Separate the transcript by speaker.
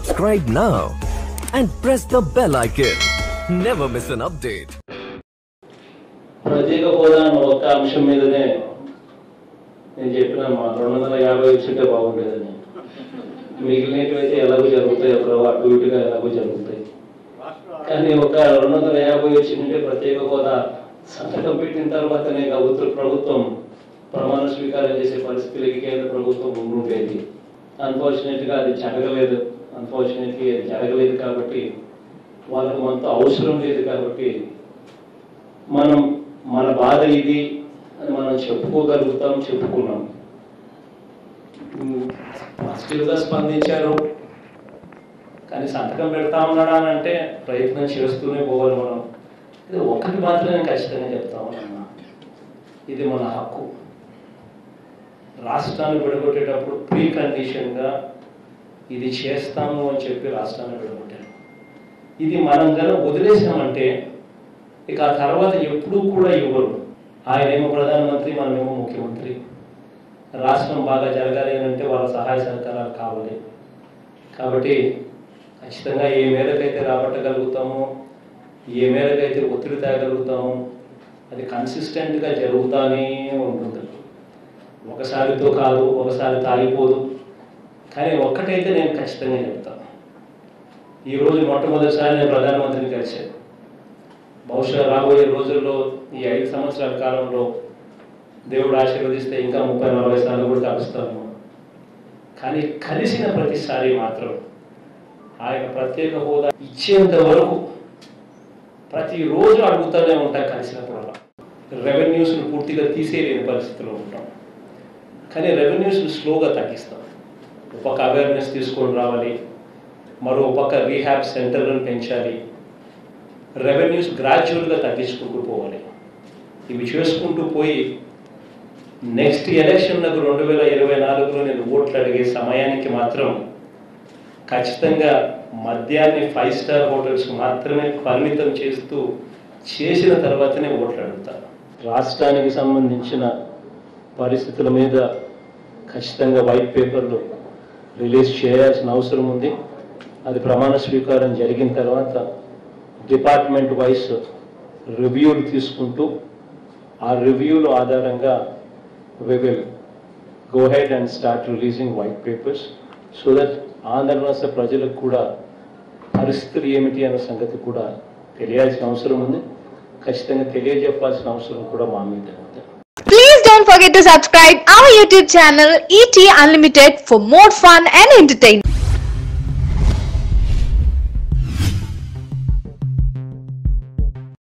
Speaker 1: Subscribe now and press the bell icon. Never miss an update.
Speaker 2: ప్రత్యేక హోదా అన్న ఒక్క అంశం మీదనే నేను చెప్పిన మా రెండు వందల యాభై వచ్చింటే బాగుండేదని మిగిలినవైతే ఎలాగో జరుగుతాయి ఒక అటు ఇటుగా ఎలాగో జరుగుతాయి కానీ ఒక రెండు వందల యాభై వచ్చిందంటే ప్రత్యేక హోదా సంతకం పెట్టిన తర్వాతనే ప్రభుత్వ ప్రభుత్వం ప్రమాణ స్వీకారం చేసే పరిస్థితులకి కేంద్ర ప్రభుత్వం ఉండుండేది అన్ఫార్చునేట్ గా అది జరగలేదు అన్ఫార్చునేట్లీ అది జరగలేదు కాబట్టి వాళ్ళకు మనతో అవసరం లేదు కాబట్టి మనం మన బాధ ఇది అని మనం చెప్పుకోగలుగుతాం చెప్పుకున్నాం పాజిటివ్గా స్పందించారు కానీ సంతకం పెడతా ఉన్నాడా అని అంటే ప్రయత్నం చేస్తూనే పోవాలి మనం ఇది ఒకటి మాత్రమే ఖచ్చితంగా చెప్తా ఉన్నా ఇది మన హక్కు రాష్ట్రాన్ని విడగొట్టేటప్పుడు ప్రీ కండిషన్గా ఇది చేస్తాము అని చెప్పి రాష్ట్రాన్ని విడగొట్టారు ఇది మనం కనుక వదిలేసామంటే ఇక ఆ తర్వాత ఎప్పుడూ కూడా ఇవ్వరు ఆయనేమో ప్రధానమంత్రి మనమేమో ముఖ్యమంత్రి రాష్ట్రం బాగా జరగాలి అని అంటే వాళ్ళ సహాయ సహకారాలు కావాలి కాబట్టి ఖచ్చితంగా ఏ మేరకైతే రాబట్టగలుగుతామో ఏ మేరకైతే ఒత్తిడి తేగలుగుతామో అది కన్సిస్టెంట్గా జరుగుతానే ఉంటుంది ఒకసారితో కాదు ఒకసారి తాగిపోదు కానీ ఒక్కటైతే నేను ఖచ్చితంగా చెప్తాను ఈరోజు మొట్టమొదటిసారి నేను ప్రధానమంత్రిని కలిశాను బహుశా రాబోయే రోజుల్లో ఈ ఐదు సంవత్సరాల కాలంలో దేవుడు ఆశీర్వదిస్తే ఇంకా ముప్పై నలభై సార్లు కూడా కలుస్తాను కానీ కలిసిన ప్రతిసారి మాత్రం ఆయన ప్రత్యేక హోదా ఇచ్చేంత వరకు ప్రతిరోజు అడుగుతూనే ఉంటాం కలిసినప్పుడల్లా రెవెన్యూస్ను పూర్తిగా తీసేయలేని పరిస్థితిలో ఉంటాం కానీ రెవెన్యూస్ను స్లోగా తగ్గిస్తాం ఒక పక్క అవేర్నెస్ తీసుకొని రావాలి మరో పక్క రీహాబ్ సెంటర్లను పెంచాలి రెవెన్యూస్ గ్రాడ్యువల్గా తగ్గించుకుంటూ పోవాలి ఇవి చేసుకుంటూ పోయి నెక్స్ట్ ఎలక్షన్లకు రెండు వేల ఇరవై నాలుగులో నేను ఓట్లు అడిగే సమయానికి మాత్రం ఖచ్చితంగా మద్యాన్ని ఫైవ్ స్టార్ హోటల్స్ మాత్రమే పరిమితం చేస్తూ చేసిన తర్వాతనే ఓట్లు అడుగుతాను రాష్ట్రానికి సంబంధించిన పరిస్థితుల మీద ఖచ్చితంగా వైట్ పేపర్లు రిలీజ్ చేయాల్సిన అవసరం ఉంది అది ప్రమాణ స్వీకారం జరిగిన తర్వాత డిపార్ట్మెంట్ వైస్ రివ్యూలు తీసుకుంటూ ఆ రివ్యూల ఆధారంగా we will go ahead and start releasing white papers so that Andhra రాష్ట్ర ప్రజలకు కూడా పరిస్థితులు ఏమిటి అన్న సంగతి కూడా తెలియాల్సిన అవసరం ఉంది ఖచ్చితంగా తెలియజెప్పాల్సిన అవసరం కూడా మా మీద ఉంది
Speaker 3: Please don't forget to subscribe our YouTube channel ET Unlimited for more fun and entertainment.